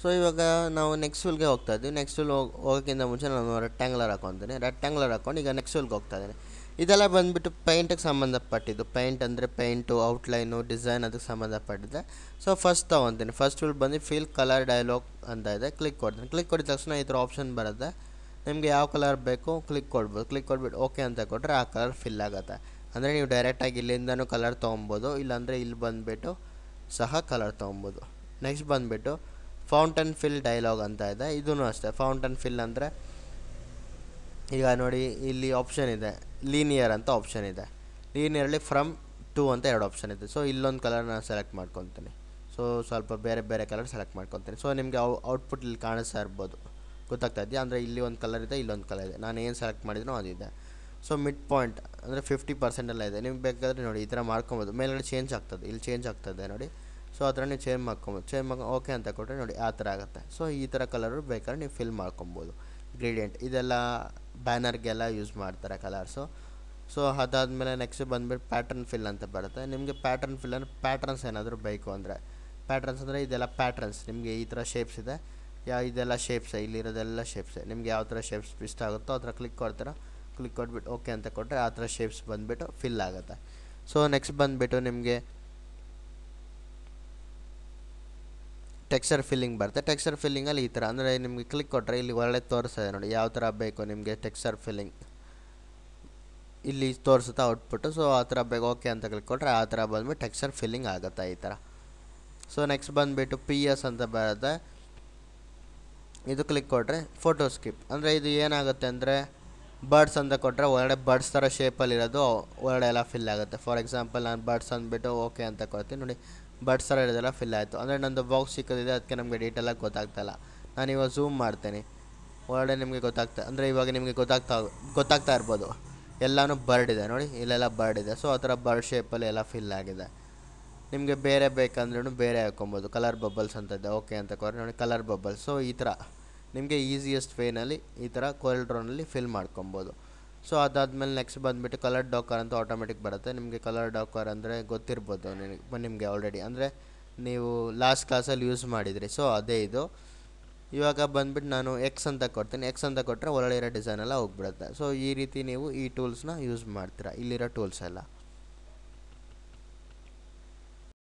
so ಇವಾಗ ನಾವು next ವಿಲ್ಗೆ ಹೋಗ್ತಾ ಇದ್ದೀವಿ ನೆಕ್ಸ್ಟ್ ವಿಲ್ ಹೋಗಿ ಹೋಗೋಕ್ಕಿಂತ ಮುಂಚೆ ನಾನು ರೆಕ್ಟ್ಯಾಂಗ್ಲರ್ ಹಾಕೊತೀನಿ ರೆಕ್ಟ್ಯಾಂಗ್ಲರ್ ಹಾಕೊಂಡು ಈಗ ನೆಕ್ಸ್ಟ್ ವಿಲ್ಗೆ ಹೋಗ್ತಾ ಇದ್ದೀನಿ ಇದೆಲ್ಲ ಬಂದುಬಿಟ್ಟು ಪೇಂಟಿಗೆ ಸಂಬಂಧಪಟ್ಟಿದ್ದು ಪೇಂಟ್ ಅಂದರೆ ಪೇಂಟು ಔಟ್ಲೈನು ಡಿಸೈನ್ ಅದಕ್ಕೆ ಸಂಬಂಧಪಟ್ಟಿದೆ ಸೊ ಫಸ್ಟ್ ತೊಗೊತೀನಿ ಫಸ್ಟ್ ವಿಲ್ ಬಂದು ಫಿಲ್ ಕಲರ್ ಡೈಲಾಗ್ ಅಂತ ಇದೆ ಕ್ಲಿಕ್ ಕೊಡ್ತೀನಿ ಕ್ಲಿಕ್ ಕೊಡಿದ ತಕ್ಷಣ ಈ ಥರ ಆಪ್ಷನ್ ಬರುತ್ತೆ ನಿಮಗೆ ಯಾವ ಕಲರ್ ಬೇಕು ಕ್ಲಿಕ್ ಕೊಡ್ಬೋದು ಕ್ಲಿಕ್ ಕೊಟ್ಬಿಟ್ಟು ಓಕೆ ಅಂತ ಕೊಟ್ಟರೆ ಆ ಕಲರ್ ಫಿಲ್ ಆಗುತ್ತೆ ಅಂದರೆ ನೀವು ಡೈರೆಕ್ಟಾಗಿ ಇಲ್ಲಿಂದನೂ ಕಲರ್ ತೊಗೊಬೋದು ಇಲ್ಲಾಂದರೆ ಇಲ್ಲಿ ಬಂದುಬಿಟ್ಟು ಸಹ ಕಲರ್ ತೊಗೊಬೋದು ನೆಕ್ಸ್ಟ್ ಬಂದುಬಿಟ್ಟು ಫೌಂಟನ್ ಫಿಲ್ ಡೈಲಾಗ್ ಅಂತ ಇದೆ ಇದೂ ಅಷ್ಟೇ ಫೌಂಟನ್ ಫಿಲ್ ಅಂದರೆ ಈಗ ನೋಡಿ ಇಲ್ಲಿ ಆಪ್ಷನ್ ಇದೆ ಲೀನಿಯರ್ ಅಂತ ಆಪ್ಷನ್ ಇದೆ ಲೀನಿಯರ್ಲಿ ಫ್ರಮ್ ಟು ಅಂತ ಎರಡು ಆಪ್ಷನ್ ಇದೆ ಸೊ ಇಲ್ಲೊಂದು ಕಲರ್ ನಾನು ಸೆಲೆಕ್ಟ್ ಮಾಡ್ಕೊತೀನಿ ಸೊ ಸ್ವಲ್ಪ ಬೇರೆ ಬೇರೆ ಕಲರ್ ಸೆಲೆಕ್ಟ್ ಮಾಡ್ಕೊತೀನಿ ಸೊ ನಿಮಗೆ ಔ ಔಟ್ಪುಟ್ ಇಲ್ಲಿ ಕಾಣಿಸ್ತಾ ಇರ್ಬೋದು ಗೊತ್ತಾಗ್ತಾ ಇದೆಯಾ ಅಂದರೆ ಇಲ್ಲಿ ಒಂದು ಕಲರ್ ಇದೆ ಇಲ್ಲೊಂದು ಕಲರ್ ಇದೆ ನಾನು ಏನು ಸೆಲೆಕ್ಟ್ ಮಾಡಿದ್ನೋ ಅದಿದೆ ಸೊ ಮಿಡ್ ಪಾಯಿಂಟ್ ಅಂದರೆ ಫಿಫ್ಟಿ ಪರ್ಸೆಂಟ್ ಎಲ್ಲ ಇದೆ ನಿಮ್ಗೆ ಬೇಕಾದರೆ ನೋಡಿ ಈ ಥರ ಮಾಡ್ಕೊಬೋದು ಮೇಲ್ಗಡೆ ಚೇಂಜ್ ಆಗ್ತದೆ ಇಲ್ಲಿ ಚೇಂಜ್ ಆಗ್ತದೆ ನೋಡಿ ಸೊ ಆ ಥರ ನೀವು ಚೇಂಜ್ ಮಾಡ್ಕೊಬೋದು ಚೇಂಜ್ ಮಾಡ್ಕೊ ಓಕೆ ಅಂತ ಕೊಟ್ಟರೆ ನೋಡಿ ಆ ಥರ ಆಗುತ್ತೆ ಸೊ ಈ ಥರ ಕಲರು ಬೇಕಾದ್ರೆ ನೀವು ಫಿಲ್ ಮಾಡ್ಕೊಬೋದು ಗ್ರೀಡಿಯಂಟ್ ಇದೆಲ್ಲ ಬ್ಯಾನರ್ಗೆಲ್ಲ ಯೂಸ್ ಮಾಡ್ತಾರೆ ಕಲರ್ಸು ಸೊ ಅದಾದಮೇಲೆ ನೆಕ್ಸ್ಟ್ ಬಂದುಬಿಟ್ಟು ಪ್ಯಾಟರ್ನ್ ಫಿಲ್ ಅಂತ ಬರುತ್ತೆ ನಿಮಗೆ ಪ್ಯಾಟರ್ನ್ ಫಿಲ್ ಅಂದರೆ ಪ್ಯಾಟ್ರನ್ಸ್ ಏನಾದರೂ ಬೇಕು ಅಂದರೆ ಪ್ಯಾಟ್ರನ್ಸ್ ಅಂದರೆ ಇದೆಲ್ಲ ಪ್ಯಾಟ್ರನ್ಸ್ ನಿಮಗೆ ಈ ಥರ ಶೇಪ್ಸ್ ಇದೆ ಯಾ ಇದೆಲ್ಲ ಶೇಪ್ಸೇ ಇಲ್ಲಿರೋದೆಲ್ಲ ಶೇಪ್ಸೇ ನಿಮಗೆ ಯಾವ ಥರ ಶೇಪ್ಸ್ ಇಷ್ಟ ಆಗುತ್ತೋ ಆ ಥರ ಕ್ಲಿಕ್ ಕೊಡ್ತೀರಾ ಕ್ಲಿಕ್ ಕೊಟ್ಬಿಟ್ಟು ಓಕೆ ಅಂತ ಕೊಟ್ಟರೆ ಆ ಥರ ಶೇಪ್ಸ್ ಬಂದುಬಿಟ್ಟು ಫಿಲ್ ಆಗುತ್ತೆ ಸೊ ನೆಕ್ಸ್ಟ್ ಬಂದುಬಿಟ್ಟು ನಿಮಗೆ ಟೆಕ್ಸ್ಚರ್ ಫಿಲ್ಲಿಂಗ್ ಬರುತ್ತೆ ಟೆಕ್ಸ್ಚರ್ ಫಿಲ್ಲಿಂಗಲ್ಲಿ ಈ ಥರ ಅಂದರೆ ನಿಮಗೆ ಕ್ಲಿಕ್ ಕೊಟ್ಟರೆ ಇಲ್ಲಿ ಒಳ್ಳೆ ತೋರಿಸ್ತದೆ ನೋಡಿ ಯಾವ ಥರ ಬೇಕು ನಿಮಗೆ ಟೆಕ್ಸ್ಚರ್ ಫಿಲ್ಲಿಂಗ್ ಇಲ್ಲಿ ತೋರಿಸುತ್ತಾ ಔಟ್ಪುಟ್ಟು ಸೊ ಆ ಥರ ಬೇಕು ಓಕೆ ಅಂತ ಕ್ಲಿಕ್ ಕೊಟ್ಟರೆ ಆ ಥರ ಬಂದ್ಬಿಟ್ಟು ಟೆಕ್ಸ್ಚರ್ ಫಿಲ್ಲಿಂಗ್ ಆಗುತ್ತೆ ಈ ಥರ ಸೊ ನೆಕ್ಸ್ಟ್ ಬಂದುಬಿಟ್ಟು ಪಿ ಎಸ್ ಅಂತ ಬರುತ್ತೆ ಇದು ಕ್ಲಿಕ್ ಕೊಟ್ಟರೆ ಫೋಟೋ ಸ್ಕಿಪ್ ಅಂದರೆ ಇದು ಏನಾಗುತ್ತೆ ಅಂದರೆ ಬರ್ಡ್ಸ್ ಅಂತ ಕೊಟ್ಟರೆ ಒಳಗಡೆ ಬರ್ಡ್ಸ್ ಥರ ಶೇಪಲ್ಲಿರೋದು ಒಳಗಡೆ ಎಲ್ಲ ಫಿಲ್ ಆಗುತ್ತೆ ಫಾರ್ ಎಕ್ಸಾಂಪಲ್ ನಾನು ಬರ್ಡ್ಸ್ ಅಂದ್ಬಿಟ್ಟು ಓಕೆ ಅಂತ ಕೊಡ್ತೀನಿ ನೋಡಿ ಬರ್ಡ್ಸ್ ಥರ ಇರೋದೆಲ್ಲ ಫಿಲ್ ಆಯಿತು ಅಂದರೆ ನಂದು ಬಾಕ್ಸ್ ಚಿಕ್ಕದಿದೆ ಅದಕ್ಕೆ ನಮಗೆ ಡೀಟೇಲಾಗಿ ಗೊತ್ತಾಗ್ತಾಯಿಲ್ಲ ನಾನು ಇವಾಗ ಝೂಮ್ ಮಾಡ್ತೀನಿ ಒಳಗಡೆ ನಿಮಗೆ ಗೊತ್ತಾಗ್ತಾ ಅಂದರೆ ಇವಾಗ ನಿಮಗೆ ಗೊತ್ತಾಗ್ತಾ ಗೊತ್ತಾಗ್ತಾ ಇರ್ಬೋದು ಎಲ್ಲನೂ ಬರ್ಡ್ ಇದೆ ನೋಡಿ ಇಲ್ಲೆಲ್ಲ ಬರ್ಡ್ ಇದೆ ಸೊ ಆ ಥರ ಬರ್ಡ್ ಶೇಪಲ್ಲಿ ಎಲ್ಲ ಫಿಲ್ ಆಗಿದೆ ನಿಮಗೆ ಬೇರೆ ಬೇಕಂದ್ರೂ ಬೇರೆ ಹಾಕೊಬೋದು ಕಲರ್ ಬಬಲ್ಸ್ ಅಂತ ಇದೆ ಓಕೆ ಅಂತ ಕೊಟ್ಟರೆ ನೋಡಿ ಕಲರ್ ಬಬಲ್ಸ್ ಸೊ ಈ ಥರ ನಿಮಗೆ ಈಸಿಯೆಸ್ಟ್ ವೇನಲ್ಲಿ ಈ ಥರ ಕೋಲ್ ಡ್ರೋನಲ್ಲಿ ಫಿಲ್ ಮಾಡ್ಕೊಬೋದು ಸೊ ಅದಾದಮೇಲೆ ನೆಕ್ಸ್ಟ್ ಬಂದುಬಿಟ್ಟು ಕಲರ್ ಡಾಕರ್ ಅಂತ ಆಟೋಮೆಟಿಕ್ ಬರುತ್ತೆ ನಿಮಗೆ ಕಲರ್ ಡಾಕರ್ ಅಂದರೆ ಗೊತ್ತಿರ್ಬೋದು ನಿನಗೆ ನಿಮಗೆ ಆಲ್ರೆಡಿ ಅಂದರೆ ನೀವು ಲಾಸ್ಟ್ ಕ್ಲಾಸಲ್ಲಿ ಯೂಸ್ ಮಾಡಿದ್ರಿ ಸೊ ಅದೇ ಇದು ಇವಾಗ ಬಂದುಬಿಟ್ಟು ನಾನು ಎಕ್ಸ್ ಅಂತ ಕೊಡ್ತೀನಿ ಎಕ್ಸ್ ಅಂತ ಕೊಟ್ಟರೆ ಒಳಗಡೆ ಇರೋ ಡಿಸೈನ್ ಎಲ್ಲ ಹೋಗ್ಬಿಡುತ್ತೆ ಸೊ ಈ ರೀತಿ ನೀವು ಈ ಟೂಲ್ಸ್ನ ಯೂಸ್ ಮಾಡ್ತೀರಾ ಇಲ್ಲಿರೋ ಟೂಲ್ಸ್ ಎಲ್ಲ